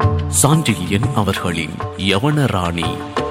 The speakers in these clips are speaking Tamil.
சாண்டில்யன் அவர்களின் யவனராணி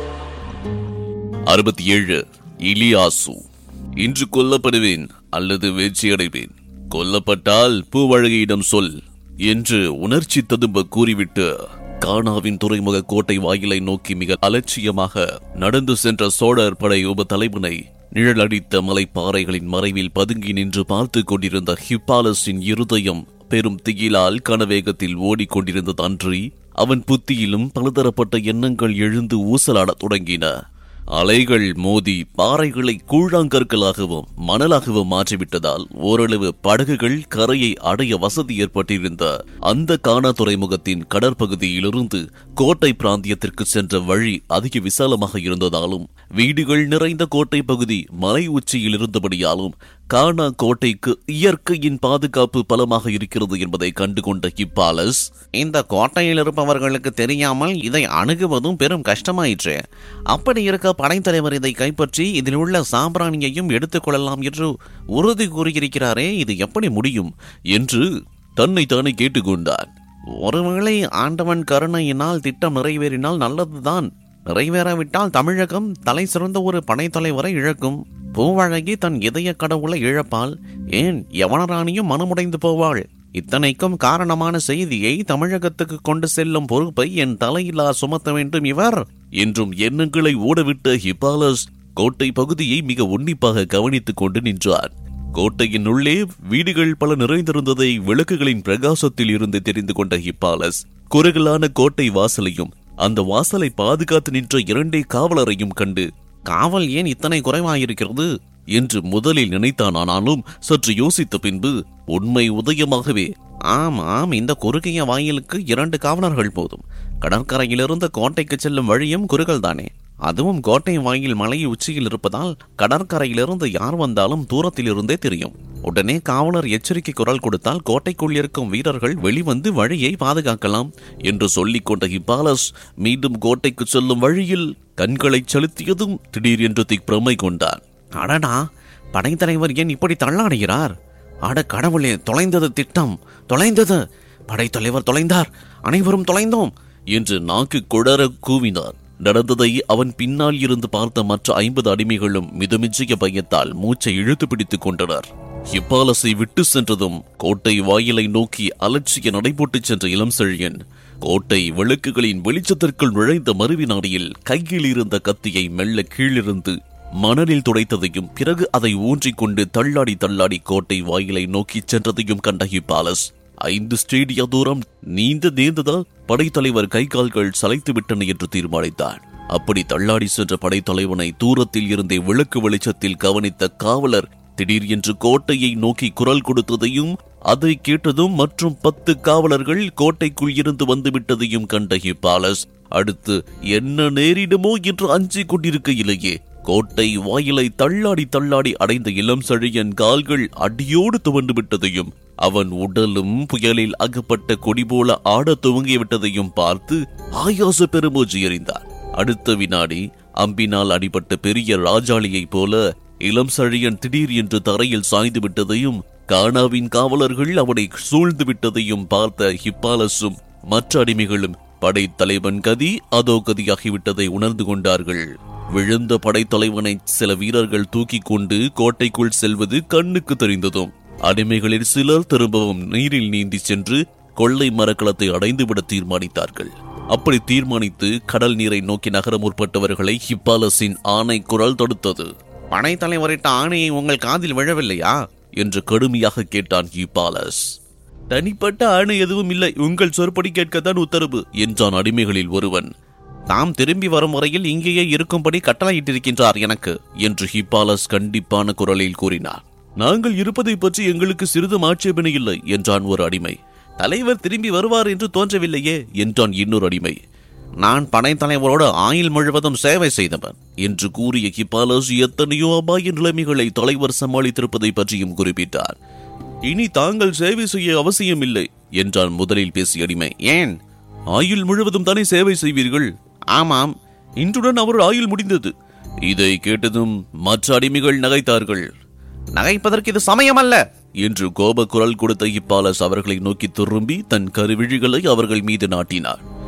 அறுபத்தி ஏழு இலியாசு இன்று கொல்லப்படுவேன் அல்லது வெற்றியடைவேன் கொல்லப்பட்டால் பூவழகியிடம் சொல் என்று உணர்ச்சி ததும்ப கூறிவிட்டு கானாவின் துறைமுக கோட்டை வாயிலை நோக்கி மிக அலட்சியமாக நடந்து சென்ற சோழர் படை உப தலைவனை நிழலடித்த மலைப்பாறைகளின் மறைவில் பதுங்கி நின்று பார்த்துக் கொண்டிருந்த ஹிப்பாலஸின் இருதயம் பெரும் திகிலால் கனவேகத்தில் ஓடிக்கொண்டிருந்தது அன்றி அவன் புத்தியிலும் பலதரப்பட்ட எண்ணங்கள் எழுந்து ஊசலாடத் தொடங்கின அலைகள் மோதி பாறைகளை கூழாங்கற்களாகவும் மணலாகவும் மாற்றிவிட்டதால் ஓரளவு படகுகள் கரையை அடைய வசதி ஏற்பட்டிருந்த அந்த கானா துறைமுகத்தின் கடற்பகுதியிலிருந்து கோட்டை பிராந்தியத்திற்கு சென்ற வழி அதிக விசாலமாக இருந்ததாலும் வீடுகள் நிறைந்த கோட்டை பகுதி மலை உச்சியில் இருந்தபடியாலும் கானா கோட்டைக்கு இயற்கையின் பாதுகாப்பு பலமாக இருக்கிறது என்பதை கண்டுகொண்ட ஹிப்பாலஸ் இந்த கோட்டையில் இருப்பவர்களுக்கு தெரியாமல் இதை அணுகுவதும் பெரும் கஷ்டமாயிற்று அப்படி இருக்க படைத்தலைவர் இதை கைப்பற்றி இதில் உள்ள சாம்பிராணியையும் எடுத்துக்கொள்ளலாம் என்று உறுதி கூறியிருக்கிறாரே இது எப்படி முடியும் என்று தன்னை தானே கேட்டுக்கொண்டான் ஒருவேளை ஆண்டவன் கருணையினால் திட்டம் நிறைவேறினால் நல்லதுதான் நிறைவேறாவிட்டால் தமிழகம் தலை சிறந்த ஒரு படைத்தலைவரை இழக்கும் பூவழகி தன் இதய கடவுளை இழப்பாள் ஏன் யவனராணியும் மனமுடைந்து போவாள் இத்தனைக்கும் காரணமான செய்தியை தமிழகத்துக்கு கொண்டு செல்லும் பொறுப்பை என் தலையிலா சுமத்த வேண்டும் இவர் என்றும் எண்ணங்களை ஓடவிட்ட ஹிபாலஸ் கோட்டை பகுதியை மிக உன்னிப்பாக கவனித்துக் கொண்டு நின்றான் கோட்டையின் உள்ளே வீடுகள் பல நிறைந்திருந்ததை விளக்குகளின் பிரகாசத்தில் இருந்து தெரிந்து கொண்ட ஹிப்பாலஸ் குறுகலான கோட்டை வாசலையும் அந்த வாசலை பாதுகாத்து நின்ற இரண்டே காவலரையும் கண்டு காவல் ஏன் இத்தனை குறைவாயிருக்கிறது என்று முதலில் நினைத்தான் ஆனாலும் சற்று யோசித்த பின்பு உண்மை உதயமாகவே ஆம் ஆம் இந்த குறுகிய வாயிலுக்கு இரண்டு காவலர்கள் போதும் கடற்கரையிலிருந்து கோட்டைக்கு செல்லும் வழியும் குறுகல் தானே அதுவும் கோட்டை வாயில் மலை உச்சியில் இருப்பதால் கடற்கரையிலிருந்து யார் வந்தாலும் தூரத்தில் இருந்தே தெரியும் உடனே காவலர் எச்சரிக்கை குரல் கொடுத்தால் கோட்டைக்குள் இருக்கும் வீரர்கள் வெளிவந்து வழியை பாதுகாக்கலாம் என்று சொல்லிக் கொண்ட ஹிபாலஸ் மீண்டும் கோட்டைக்கு செல்லும் வழியில் கண்களை செலுத்தியதும் திடீரென்று திக்பிரமை கொண்டான் அடடா படைத்தலைவர் ஏன் இப்படி தள்ளாடுகிறார் அட கடவுளே தொலைந்தது திட்டம் தொலைந்தது படைத்தலைவர் தொலைந்தார் அனைவரும் தொலைந்தோம் என்று நாக்கு குழற கூவினார் நடந்ததை அவன் பின்னால் இருந்து பார்த்த மற்ற ஐம்பது அடிமைகளும் மிதமிஞ்சிய பயத்தால் மூச்சை இழுத்து பிடித்துக் கொண்டனர் ஹிப்பாலஸை விட்டு சென்றதும் கோட்டை வாயிலை நோக்கி அலட்சிய நடைபோட்டுச் சென்ற இளம் செழியன் கோட்டை விளக்குகளின் வெளிச்சத்திற்குள் நுழைந்த மறுவினாடியில் கையில் இருந்த கத்தியை மெல்ல கீழிருந்து மணலில் துடைத்ததையும் பிறகு அதை ஊன்றிக்கொண்டு தள்ளாடி தள்ளாடி கோட்டை வாயிலை நோக்கிச் சென்றதையும் கண்ட ஹிப்பாலஸ் ஐந்து ஸ்டேடியா தூரம் நீந்த நேர்ந்ததால் படைத்தலைவர் கை கால்கள் சளைத்து விட்டன என்று தீர்மானித்தான் அப்படி தள்ளாடி சென்ற படைத்தலைவனை தூரத்தில் இருந்தே விளக்கு வெளிச்சத்தில் கவனித்த காவலர் திடீர் என்று கோட்டையை நோக்கி குரல் கொடுத்ததையும் அதை கேட்டதும் மற்றும் பத்து காவலர்கள் கோட்டைக்குள் இருந்து வந்துவிட்டதையும் கண்ட ஹிப்பாலஸ் அடுத்து என்ன நேரிடுமோ என்று அஞ்சிக் கொண்டிருக்கையிலேயே கோட்டை வாயிலை தள்ளாடி தள்ளாடி அடைந்த இளம் செழியன் கால்கள் அடியோடு துவண்டு விட்டதையும் அவன் உடலும் புயலில் அகப்பட்ட கொடி போல ஆடத் துவங்கி விட்டதையும் பார்த்து ஆயாச பெருமூச்சு எறிந்தான் அடுத்த வினாடி அம்பினால் அடிபட்ட பெரிய ராஜாளியைப் போல இளம் சழியன் திடீர் என்று தரையில் சாய்ந்து விட்டதையும் கானாவின் காவலர்கள் அவனை சூழ்ந்து விட்டதையும் பார்த்த ஹிப்பாலஸும் மற்ற அடிமைகளும் படைத்தலைவன் கதி அதோ கதியாகிவிட்டதை உணர்ந்து கொண்டார்கள் விழுந்த படைத்தலைவனை சில வீரர்கள் தூக்கிக் கொண்டு கோட்டைக்குள் செல்வது கண்ணுக்கு தெரிந்ததும் அடிமைகளில் சிலர் திரும்பவும் நீரில் நீந்தி சென்று கொள்ளை மரக்கலத்தை அடைந்துவிட தீர்மானித்தார்கள் அப்படி தீர்மானித்து கடல் நீரை நோக்கி நகர முற்பட்டவர்களை ஹிப்பாலஸின் ஆணை குரல் தடுத்தது படைத்தலைவரிட்ட ஆணையை உங்கள் காதில் விழவில்லையா என்று கடுமையாக கேட்டான் ஹிப்பாலஸ் தனிப்பட்ட ஆணை எதுவும் இல்லை உங்கள் சொற்படி கேட்கத்தான் உத்தரவு என்றான் அடிமைகளில் ஒருவன் தாம் திரும்பி வரும் வரையில் இங்கேயே இருக்கும்படி கட்டளையிட்டிருக்கின்றார் எனக்கு என்று ஹிப்பாலஸ் கண்டிப்பான குரலில் கூறினார் நாங்கள் இருப்பதை பற்றி எங்களுக்கு சிறிதும் ஆட்சேபனை இல்லை என்றான் ஒரு அடிமை தலைவர் திரும்பி வருவார் என்று தோன்றவில்லையே என்றான் இன்னொரு அடிமை நான் படைத்தலைவரோடு ஆயுள் முழுவதும் சேவை செய்தவன் என்று கூறிய ஹிப்பாலஸ் எத்தனையோ அபாய நிலைமைகளை தலைவர் சமாளித்திருப்பதை பற்றியும் குறிப்பிட்டார் இனி தாங்கள் சேவை செய்ய அவசியமில்லை என்றான் முதலில் பேசிய அடிமை ஏன் ஆயுள் முழுவதும் தானே சேவை செய்வீர்கள் ஆமாம் இன்றுடன் அவர் ஆயுள் முடிந்தது இதை கேட்டதும் மற்ற அடிமைகள் நகைத்தார்கள் நகைப்பதற்கு இது சமயம் அல்ல என்று கோப குரல் கொடுத்த இப்பாலஸ் அவர்களை நோக்கி திரும்பி தன் கருவிழிகளை அவர்கள் மீது நாட்டினார்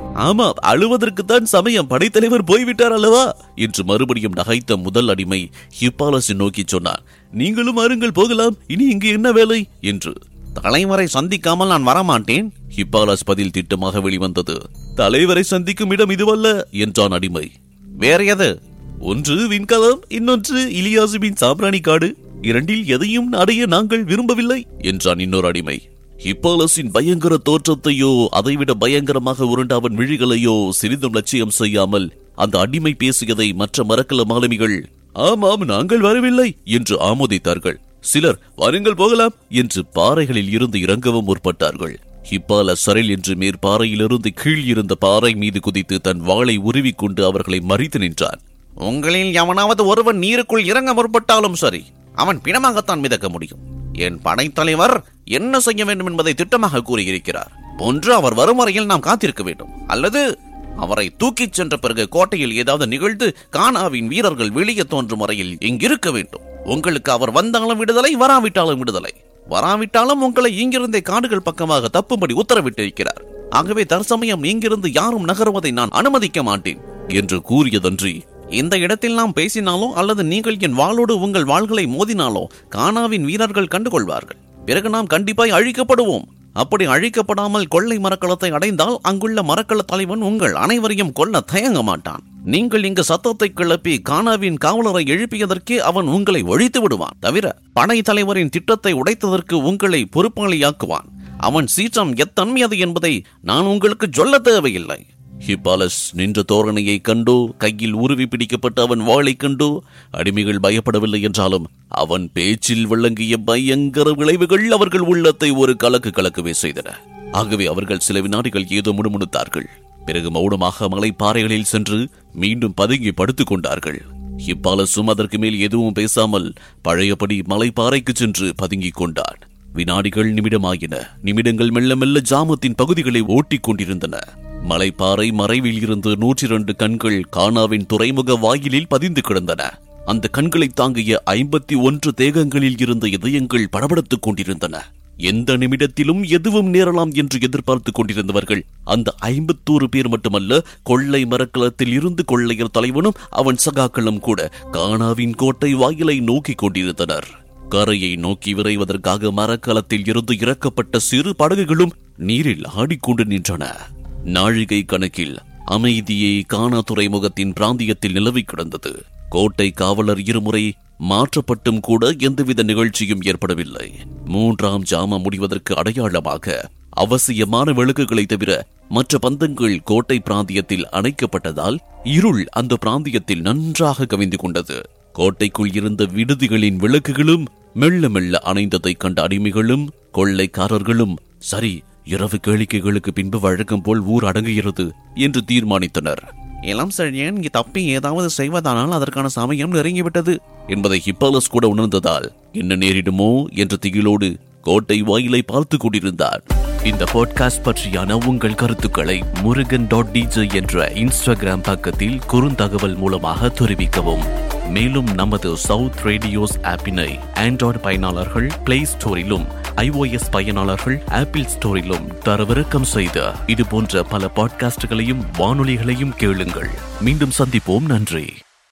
ஆமா அழுவதற்குத்தான் சமயம் படைத்தலைவர் போய்விட்டார் அல்லவா என்று மறுபடியும் நகைத்த முதல் அடிமை ஹிப்பாலஸை நோக்கி சொன்னார் நீங்களும் அருங்கள் போகலாம் இனி இங்கு என்ன வேலை என்று தலைவரை சந்திக்காமல் நான் வரமாட்டேன் ஹிப்பாலஸ் பதில் திட்டமாக வெளிவந்தது தலைவரை சந்திக்கும் இடம் இதுவல்ல என்றான் அடிமை வேற எது ஒன்று விண்கலம் இன்னொன்று இலியாசுவின் சாம்பிராணி காடு இரண்டில் எதையும் அடைய நாங்கள் விரும்பவில்லை என்றான் இன்னொரு அடிமை ஹிப்பாலஸின் பயங்கர தோற்றத்தையோ அதைவிட பயங்கரமாக உருண்ட அவன் விழிகளையோ சிறிதும் லட்சியம் செய்யாமல் அந்த அடிமை பேசியதை மற்ற மரக்கல மாலுமிகள் ஆமாம் நாங்கள் வரவில்லை என்று ஆமோதித்தார்கள் சிலர் வாருங்கள் போகலாம் என்று பாறைகளில் இருந்து இறங்கவும் முற்பட்டார்கள் ஹிப்பால சரல் என்று மேற்பாறையிலிருந்து கீழ் இருந்த பாறை மீது குதித்து தன் வாளை உருவிக்கொண்டு அவர்களை மறித்து நின்றான் உங்களில் எவனாவது ஒருவன் நீருக்குள் இறங்க முற்பட்டாலும் சரி அவன் பிணமாகத்தான் மிதக்க முடியும் என் படைத்தலைவர் என்ன செய்ய வேண்டும் என்பதை திட்டமாக கூறியிருக்கிறார் ஒன்று அவர் வரும் வரையில் நாம் காத்திருக்க வேண்டும் அல்லது அவரை தூக்கிச் சென்ற பிறகு கோட்டையில் ஏதாவது நிகழ்ந்து கானாவின் வீரர்கள் வெளியே தோன்றும் வரையில் இங்கிருக்க வேண்டும் உங்களுக்கு அவர் வந்தாலும் விடுதலை வராவிட்டாலும் விடுதலை வராவிட்டாலும் உங்களை இங்கிருந்தே காடுகள் பக்கமாக தப்பும்படி உத்தரவிட்டிருக்கிறார் ஆகவே தற்சமயம் இங்கிருந்து யாரும் நகருவதை நான் அனுமதிக்க மாட்டேன் என்று கூறியதன்றி இந்த இடத்தில் நாம் பேசினாலோ அல்லது நீங்கள் என் வாளோடு உங்கள் வாள்களை மோதினாலோ கானாவின் வீரர்கள் கண்டுகொள்வார்கள் பிறகு நாம் கண்டிப்பாய் அழிக்கப்படுவோம் அப்படி அழிக்கப்படாமல் கொள்ளை மரக்களத்தை அடைந்தால் அங்குள்ள மரக்கள தலைவன் உங்கள் அனைவரையும் கொல்ல தயங்க மாட்டான் நீங்கள் இங்கு சத்தத்தை கிளப்பி கானாவின் காவலரை எழுப்பியதற்கே அவன் உங்களை ஒழித்து விடுவான் தவிர படை தலைவரின் திட்டத்தை உடைத்ததற்கு உங்களை பொறுப்பாளியாக்குவான் அவன் சீற்றம் எத்தன்மையது என்பதை நான் உங்களுக்கு சொல்ல தேவையில்லை ஹிப்பாலஸ் நின்ற தோரணையை கண்டோ கையில் உருவி பிடிக்கப்பட்ட அவன் வாளை கண்டோ அடிமைகள் பயப்படவில்லை என்றாலும் அவன் பேச்சில் விளங்கிய பயங்கர விளைவுகள் அவர்கள் உள்ளத்தை ஒரு கலக்கு கலக்கவே செய்தன ஆகவே அவர்கள் சில வினாடிகள் ஏதோ முணுமுணுத்தார்கள் பிறகு மௌனமாக மலைப்பாறைகளில் சென்று மீண்டும் பதுங்கி படுத்துக் கொண்டார்கள் ஹிப்பாலஸும் அதற்கு மேல் எதுவும் பேசாமல் பழையபடி மலைப்பாறைக்கு சென்று பதுங்கிக் கொண்டான் வினாடிகள் நிமிடமாயின நிமிடங்கள் மெல்ல மெல்ல ஜாமத்தின் பகுதிகளை ஓட்டிக் கொண்டிருந்தன மலைப்பாறை மறைவில் இருந்து நூற்றி இரண்டு கண்கள் கானாவின் துறைமுக வாயிலில் பதிந்து கிடந்தன அந்த கண்களை தாங்கிய ஐம்பத்தி ஒன்று தேகங்களில் இருந்த இதயங்கள் படபடத்துக் கொண்டிருந்தன எந்த நிமிடத்திலும் எதுவும் நேரலாம் என்று எதிர்பார்த்துக் கொண்டிருந்தவர்கள் அந்த ஐம்பத்தோரு பேர் மட்டுமல்ல கொள்ளை மரக்கலத்தில் இருந்து கொள்ளையர் தலைவனும் அவன் சகாக்களும் கூட கானாவின் கோட்டை வாயிலை நோக்கிக் கொண்டிருந்தனர் கரையை நோக்கி விரைவதற்காக மரக்கலத்தில் இருந்து இறக்கப்பட்ட சிறு படகுகளும் நீரில் ஆடிக்கொண்டு நின்றன நாழிகை கணக்கில் அமைதியை காணா துறைமுகத்தின் பிராந்தியத்தில் நிலவி கிடந்தது கோட்டை காவலர் இருமுறை மாற்றப்பட்டும் கூட எந்தவித நிகழ்ச்சியும் ஏற்படவில்லை மூன்றாம் ஜாம முடிவதற்கு அடையாளமாக அவசியமான விளக்குகளை தவிர மற்ற பந்தங்கள் கோட்டை பிராந்தியத்தில் அணைக்கப்பட்டதால் இருள் அந்த பிராந்தியத்தில் நன்றாக கவிந்து கொண்டது கோட்டைக்குள் இருந்த விடுதிகளின் விளக்குகளும் மெல்ல மெல்ல அணைந்ததைக் கண்ட அடிமைகளும் கொள்ளைக்காரர்களும் சரி இரவு கேளிக்கைகளுக்கு பின்பு வழக்கம் போல் ஊர் அடங்குகிறது என்று தீர்மானித்தனர் இளம் செழியன் இங்கு தப்பி ஏதாவது செய்வதானால் அதற்கான சமயம் நெருங்கிவிட்டது என்பதை ஹிப்பாலஸ் கூட உணர்ந்ததால் என்ன நேரிடுமோ என்ற திகிலோடு கோட்டை வாயிலை பார்த்து கொண்டிருந்தார் இந்த பாட்காஸ்ட் பற்றியான உங்கள் கருத்துக்களை முருகன் டாட் டிஜே என்ற இன்ஸ்டாகிராம் பக்கத்தில் குறுந்தகவல் மூலமாக தெரிவிக்கவும் மேலும் நமது சவுத் ரேடியோஸ் ஆப்பினை ஆண்ட்ராய்டு பயனாளர்கள் பிளே ஸ்டோரிலும் ஐஓஎஸ் பயனாளர்கள் ஆப்பிள் ஸ்டோரிலும் தரவிறக்கம் செய்த இது போன்ற பல பாட்காஸ்டுகளையும் வானொலிகளையும் கேளுங்கள் மீண்டும் சந்திப்போம் நன்றி